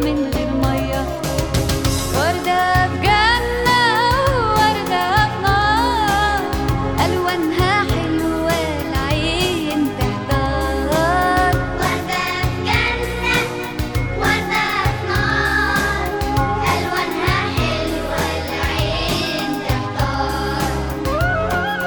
من غير مية وردة في جنة ووردة في نار ألوانها حلوة العين تحتار وردة في جنة وردة في نار ألوانها حلوة العين تحتار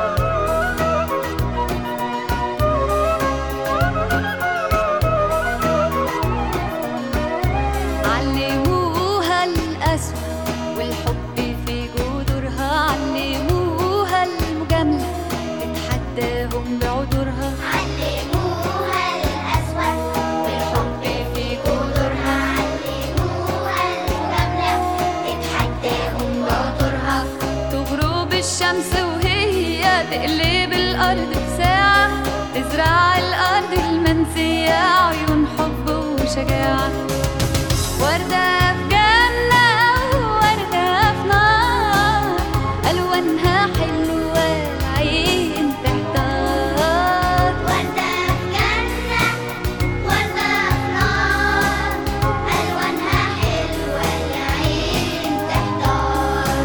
علموها القسوة والحب في جذورها علموها المجاملة تتحداهم بعذورها علموها الأسود والحب في جذورها علموها المجاملة تتحداهم بعطرها تغرب الشمس وهي تقلب الأرض في ساعة تزرع الأرض المنسية عيون حب وشجاعة وردة في جنة ووردة في نار ألوانها حلوة العين تحتار وردة في جنة وردة في نار ألوانها حلوة العين تحتار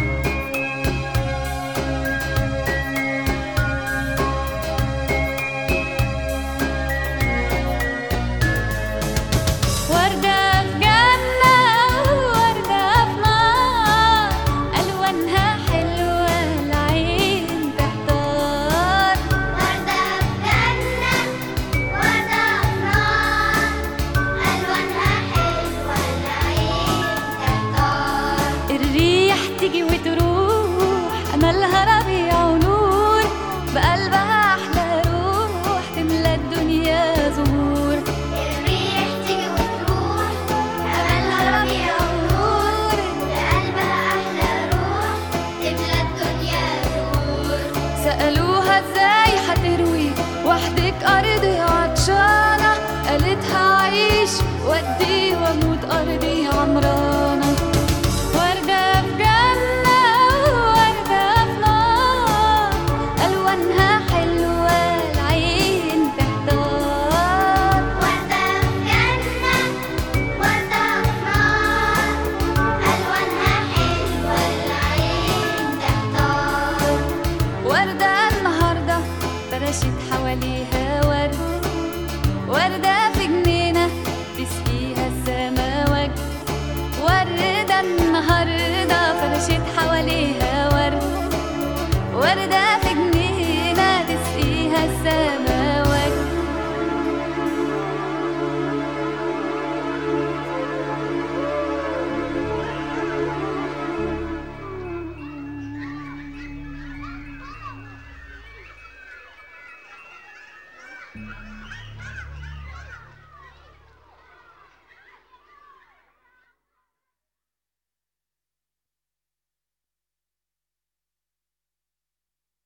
وردة في جنة ووردة في نار ألوانها حلوة العين تحتار وردة في جنة وردة في نار ألوانها حلوة العين تحتار الريح تيجي وتروح أملها ربيع ونور بقلبها أحلى روح تملى الدنيا زهور الريح تيجي وتروح أملها ربيع ونور بقلبها أحلى روح تملى الدنيا زهور سألوها ازاي هتروي وحدك أرضي عطشانة قالت هعيش وأدي وأموت أرضي عمرانة وردة في جنة ووردة في نار ألوانها حلوة العين تحتار وردة في جنة وردة في نار ألوانها حلوة العين تحتار وردة النهاردة فرشت حواليها ورد وردة في جنينة تسقيها السما وجد وردة النهاردة فرشت حواليها ورد وردة في جنينة تسقيها السما وجد